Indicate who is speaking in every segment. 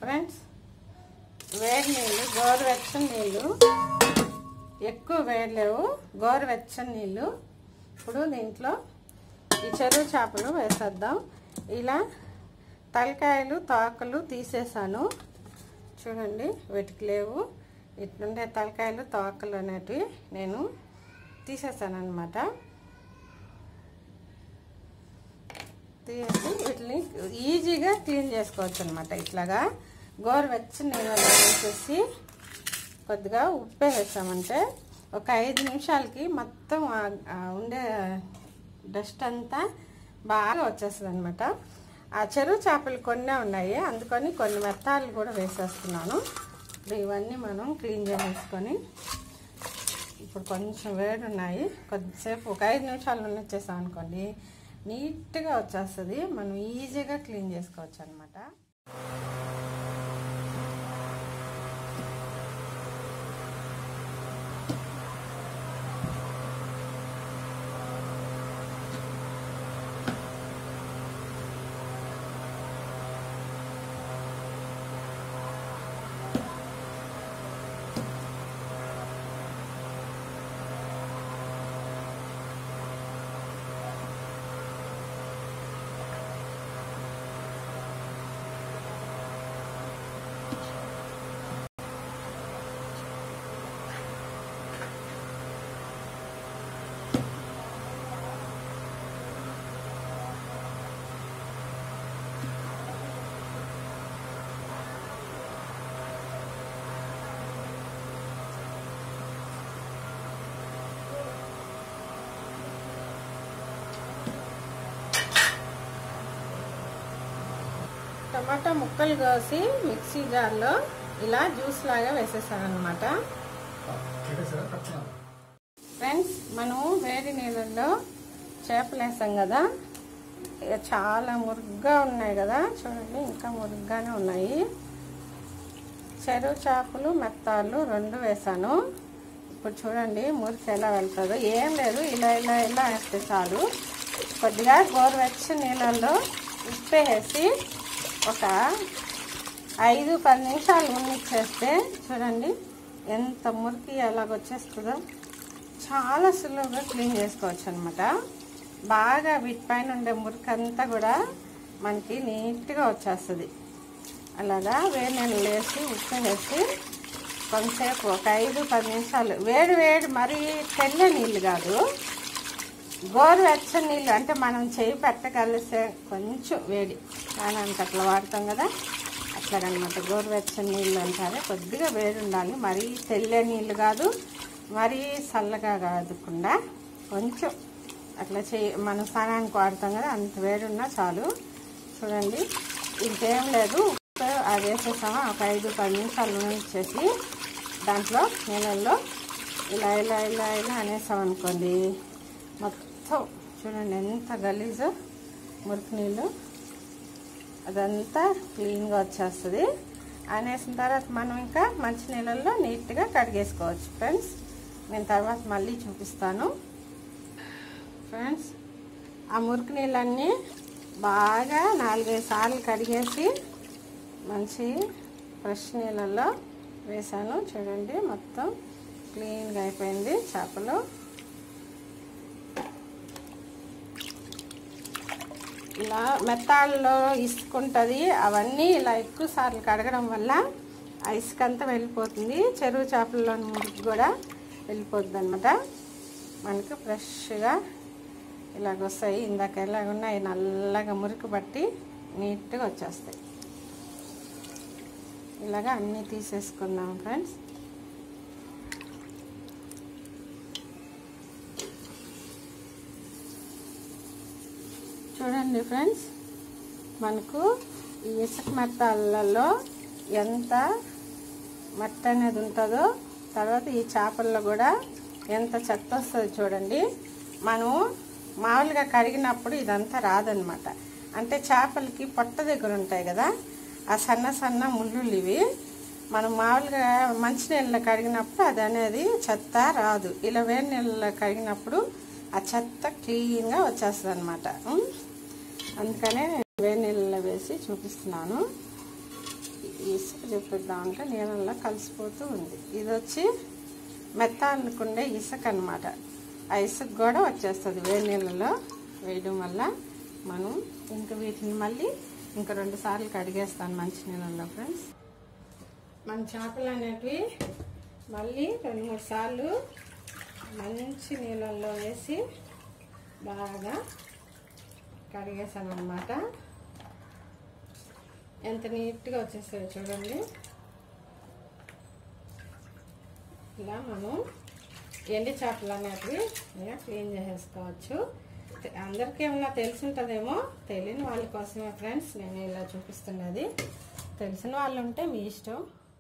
Speaker 1: friends వేడి నీళ్ళు గోరువెచ్చని నీళ్ళు ఎక్కువ వేడి లేవు గోరువెచ్చని నీళ్ళు ఇప్పుడు దీంట్లో ఈ చెరువు చేపలు వేసేద్దాం ఇలా తలకాయలు తోకలు తీసేసాను చూడండి వీటికి లేవు ఇట్లుండే తలకాయలు తోకలు అనేటివి నేను తీసేసాను అనమాట తీసి వీటిని ఈజీగా క్లీన్ చేసుకోవచ్చు అనమాట ఇట్లాగా గోరువెచ్చని నీళ్ళలో వేసేసి కొద్దిగా ఉప్పు వేసామంటే ఒక ఐదు నిమిషాలకి మొత్తం ఆ- ఆ ఉండే డస్ట్ అంతా బాగా వచ్చేస్తుంది అనమాట ఆ చెరువు చేపలు కొన్నే ఉన్నాయి అందుకని కొన్ని మెత్తాలు కూడా వేసేస్తున్నాను ఇప్పుడు ఇవన్నీ మనం క్లీన్ చేసేసుకొని ఇప్పుడు కొంచెం వేడి ఉన్నాయి కొద్దిసేపు ఒక ఐదు నిమిషాలు ఉన్నచ్చేసాం అనుకోండి నీట్గా వచ్చేస్తుంది మనం ఈజీగా క్లీన్ చేసుకోవచ్చు అనమాట టమాటా ముక్కలు కోసి మిక్సీ జార్లో ఇలా జ్యూస్ లాగా వేసేసాను అనమాట ఫ్రెండ్స్ మనం వేడి నీళ్ళల్లో చేపలు వేసాం కదా ఇక చాలా మురుగ్గా ఉన్నాయి కదా చూడండి ఇంకా మురుగ్గానే ఉన్నాయి చెరువు చేపలు మెత్తాలు రెండు వేసాను ఇప్పుడు చూడండి మురికి ఎలా వెళ్తుందో ఏం లేదు ఇలా ఇలా ఇలా వేస్తే చాలు కొద్దిగా గోరువెచ్చని నీళ్ళల్లో ఉప్పు వేసి ఒక ఐదు పది నిమిషాలు ఉన్నిచ్చేస్తే చూడండి ఎంత మురికి ఎలాగొచ్చేస్తుందో చాలా సులువుగా క్లీన్ చేసుకోవచ్చు అనమాట బాగా వీటిపైన ఉండే మురికి అంతా కూడా మనకి నీట్గా వచ్చేస్తుంది అలాగా వేడి నీళ్ళు వేసి ఉప్పు వేసి కొంతసేపు ఒక ఐదు పది నిమిషాలు వేడి వేడి మరీ తెల్ల నీళ్ళు కాదు గోరువెచ్చని నీళ్ళు అంటే మనం చేయి పెట్టగలిసే కొంచెం వేడి స్నానానికి అట్లా వాడతాం కదా అట్లాగనమాట గోరువెచ్చని నీళ్ళు అంటారే కొద్దిగా వేడి ఉండాలి మరీ తెల్ల నీళ్ళు కాదు మరీ చల్లగా కాదుకుండా కొంచెం అట్లా చేయి మనం స్నానానికి వాడతాం కదా అంత వేడి ఉన్నా చాలు చూడండి ఇంకేం లేదు ఉప్పు అది వేసేసామా ఒక ఐదు పది నిమిషాలు ఉంచేసి దాంట్లో నీళ్ళల్లో ఇలా ఇలా ఇలా ఇలా అనేసామనుకోండి మొత్తం చూడండి ఎంత గలీజో మురికి నీళ్ళు అదంతా క్లీన్గా వచ్చేస్తుంది అనేసిన తర్వాత మనం ఇంకా మంచి నీళ్ళల్లో నీట్గా కడిగేసుకోవచ్చు ఫ్రెండ్స్ నేను తర్వాత మళ్ళీ చూపిస్తాను ఫ్రెండ్స్ ఆ మురికి నీళ్ళన్నీ బాగా నాలుగైదు సార్లు కడిగేసి మంచి ఫ్రెష్ నీళ్ళల్లో వేసాను చూడండి మొత్తం క్లీన్గా అయిపోయింది చేపలు ఇలా మెత్తాల్లో ఇసుకుంటుంది అవన్నీ ఇలా ఎక్కువ సార్లు కడగడం వల్ల ఆ ఇసుక అంతా వెళ్ళిపోతుంది చెరువు చేపల్లోని మురికి కూడా వెళ్ళిపోతుంది అనమాట మనకు ఫ్రెష్గా ఇలాగ వస్తాయి ఇందాక ఎలాగ ఉన్నాయి నల్లగా మురికి పట్టి నీట్గా వచ్చేస్తాయి ఇలాగా అన్నీ తీసేసుకుందాం ఫ్రెండ్స్ చూడండి ఫ్రెండ్స్ మనకు ఈ ఇసుక మెత్తాలలో ఎంత మట్టి అనేది ఉంటుందో తర్వాత ఈ చేపల్లో కూడా ఎంత చెత్త వస్తుంది చూడండి మనం మామూలుగా కడిగినప్పుడు ఇదంతా రాదనమాట అంటే చేపలకి పొట్ట దగ్గర ఉంటాయి కదా ఆ సన్న సన్న ముళ్ళులు ఇవి మనం మామూలుగా మంచినీళ్ళలో కడిగినప్పుడు అది అనేది చెత్త రాదు ఇలా వేడి నీళ్ళలో కడిగినప్పుడు ఆ చెత్త క్లీన్గా వచ్చేస్తుంది అనమాట అందుకనే నేను వేడి నీళ్ళలో వేసి చూపిస్తున్నాను ఇసుక చూపిద్దామంటే నీళ్ళల్లో కలిసిపోతూ ఉంది ఇది వచ్చి మెత్తానుకుండే ఇసుక అనమాట ఆ ఇసుక కూడా వచ్చేస్తుంది వేడి నీళ్ళలో వేయడం వల్ల మనం ఇంక వీటిని మళ్ళీ ఇంక రెండు సార్లు కడిగేస్తాను మంచి నీళ్ళల్లో ఫ్రెండ్స్ మన చేపలు అనేటివి మళ్ళీ రెండు మూడు సార్లు మంచి నీళ్ళల్లో వేసి బాగా కడిగేసాను అనమాట ఎంత నీట్గా వచ్చేస్తాయో చూడండి ఇలా మనం ఎండి చేపలు అనేటివి ఇలా క్లీన్ చేసేసుకోవచ్చు అందరికీ ఏమన్నా తెలిసి ఉంటుందేమో తెలియని వాళ్ళ కోసమే ఫ్రెండ్స్ నేను ఇలా చూపిస్తున్నది తెలిసిన వాళ్ళు ఉంటే మీ ఇష్టం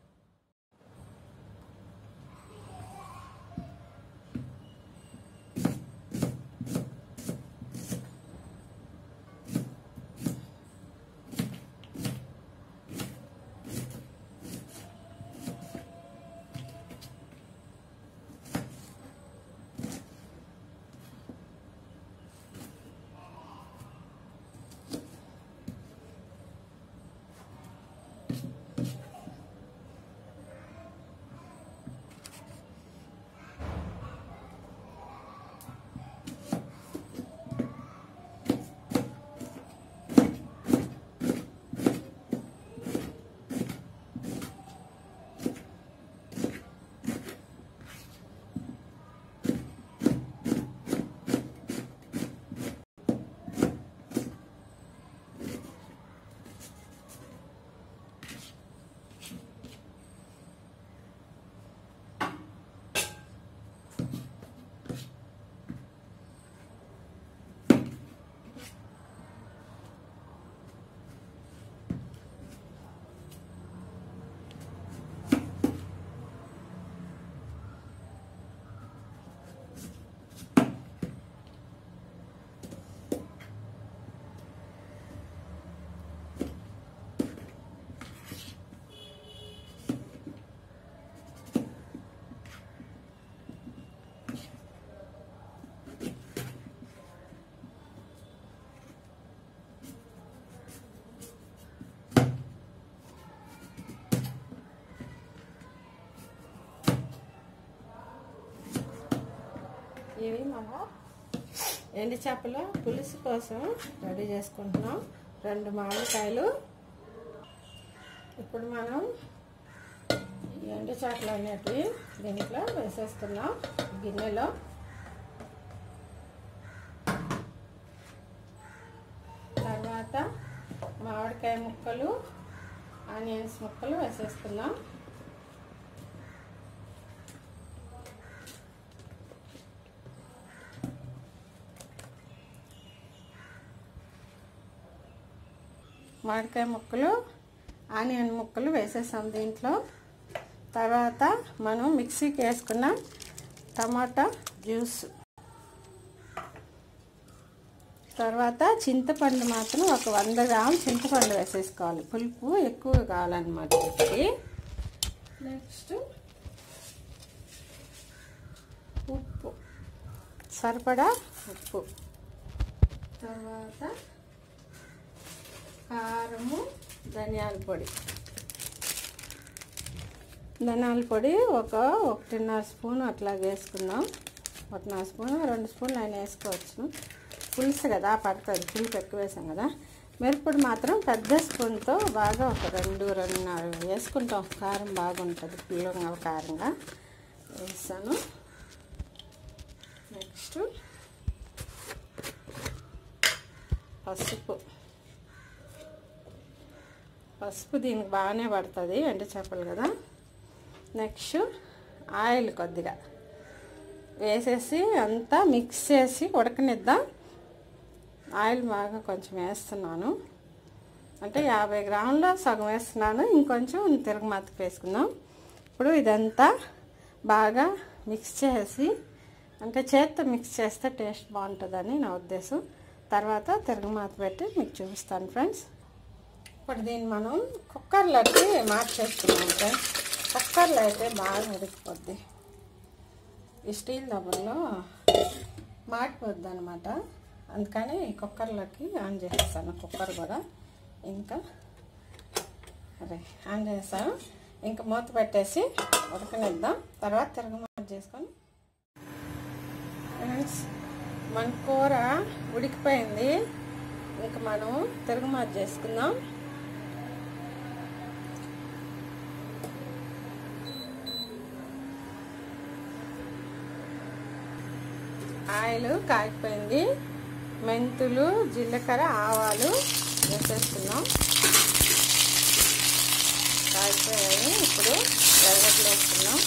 Speaker 1: ఇవి మనం ఎండి చేపల పులుసు కోసం రెడీ చేసుకుంటున్నాం రెండు మామిడికాయలు ఇప్పుడు మనం ఈ ఎండు చేపలు అనేటివి దీంట్లో వేసేస్తున్నాం గిన్నెలో తర్వాత మామిడికాయ ముక్కలు ఆనియన్స్ ముక్కలు వేసేస్తున్నాం మామిడికాయ ముక్కలు ఆనియన్ ముక్కలు వేసేసాం దీంట్లో తర్వాత మనం మిక్సీకి వేసుకున్న టమాటా జ్యూస్ తర్వాత చింతపండు మాత్రం ఒక వంద గ్రాములు చింతపండు వేసేసుకోవాలి పులుపు ఎక్కువ కావాలన్నమాట వీటికి నెక్స్ట్ ఉప్పు సరిపడా ఉప్పు తర్వాత కారము ధనియాల పొడి ధనియాల పొడి ఒక ఒకటిన్నర స్పూన్ అట్లా వేసుకుందాం ఒకటిన్నర స్పూన్ రెండు స్పూన్లు అయినా వేసుకోవచ్చు పులుసు కదా పడుతుంది పులుపు ఎక్కువ వేసాం కదా మిరప్పొడి మాత్రం పెద్ద స్పూన్తో బాగా ఒక రెండు రెండున్నర వేసుకుంటాం కారం బాగుంటుంది పుల్లగా కారంగా వేసాను నెక్స్ట్ పసుపు పసుపు దీనికి బాగానే పడుతుంది ఎండు చేపలు కదా నెక్స్ట్ ఆయిల్ కొద్దిగా వేసేసి అంతా మిక్స్ చేసి ఉడకనిద్దాం ఆయిల్ బాగా కొంచెం వేస్తున్నాను అంటే యాభై గ్రాముల సగం వేస్తున్నాను ఇంకొంచెం తిరగమాతకు వేసుకుందాం ఇప్పుడు ఇదంతా బాగా మిక్స్ చేసి అంటే చేత్తో మిక్స్ చేస్తే టేస్ట్ బాగుంటుందని నా ఉద్దేశం తర్వాత తిరగమాత పెట్టి మీకు చూపిస్తాను ఫ్రెండ్స్ ఇప్పుడు దీన్ని మనం కుక్కర్లోకి మార్చేస్తున్నాం ఫ్రెండ్స్ కుక్కర్లో అయితే బాగా ఉడికిపోద్ది ఈ స్టీల్ దబ్బల్లో మాడిపోద్ది అనమాట అందుకని కుక్కర్లోకి ఆన్ చేస్తాను కుక్కర్ కూడా ఇంకా అరే ఆన్ చేస్తాను ఇంకా మూత పెట్టేసి ఉడకనిద్దాం తర్వాత తిరగమాట చేసుకొని ఫ్రెండ్స్ మన కూర ఉడికిపోయింది ఇంకా మనం తిరగమాత చేసుకుందాం ఆయిల్ కాగిపోయింది మెంతులు జీలకర్ర ఆవాలు వేసేస్తున్నాం కాగిపోయాయి ఇప్పుడు ఎర్రగడ్డలు వేస్తున్నాం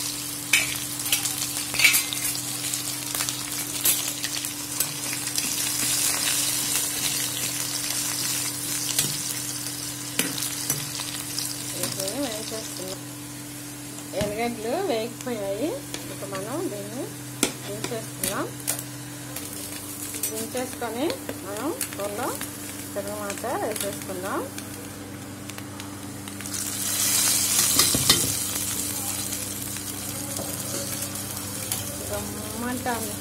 Speaker 1: వేసుకొని వేసేస్తున్నాం ఎర్రగడ్డలు వేగిపోయాయి ఇక మనం దీన్ని దించేస్తున్నాం దించేసుకొని మనం కూరలో తిరగమాత వేసేసుకుందాం గమ్మంటాము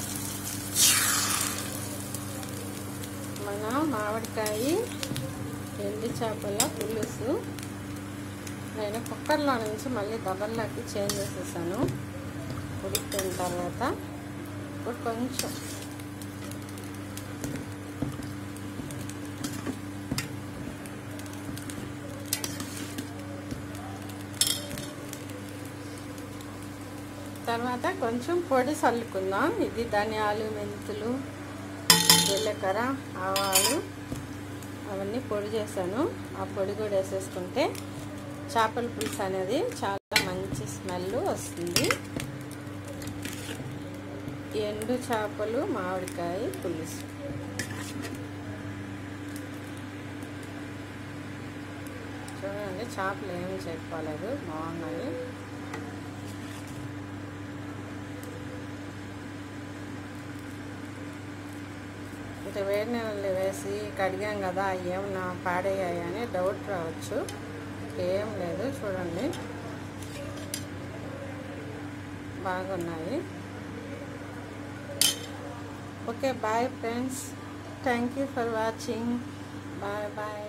Speaker 1: మన మామిడికాయ ఎండి చేపల పులుసు నేను కుక్కర్లో నుంచి మళ్ళీ దబల్లోకి చేంజ్ చేసేసాను ఉడికిన తర్వాత ఇప్పుడు కొంచెం తర్వాత కొంచెం పొడి చల్లుకుందాం ఇది ధనియాలు మెంతులు జీలకర్ర ఆవాలు అవన్నీ పొడి చేశాను ఆ పొడి కూడా వేసేసుకుంటే చేపల పులుసు అనేది చాలా మంచి స్మెల్ వస్తుంది ఎండు చేపలు మామిడికాయ పులుసు చూడండి చేపలు ఏమి చెప్పుకోలేదు బాగున్నాయి ఇంకా వేడి నీళ్ళు వేసి కడిగాం కదా ఏమన్నా పాడయ్యాయి అని డౌట్ రావచ్చు ఏం లేదు చూడండి బాగున్నాయి okay bye friends thank you for watching bye bye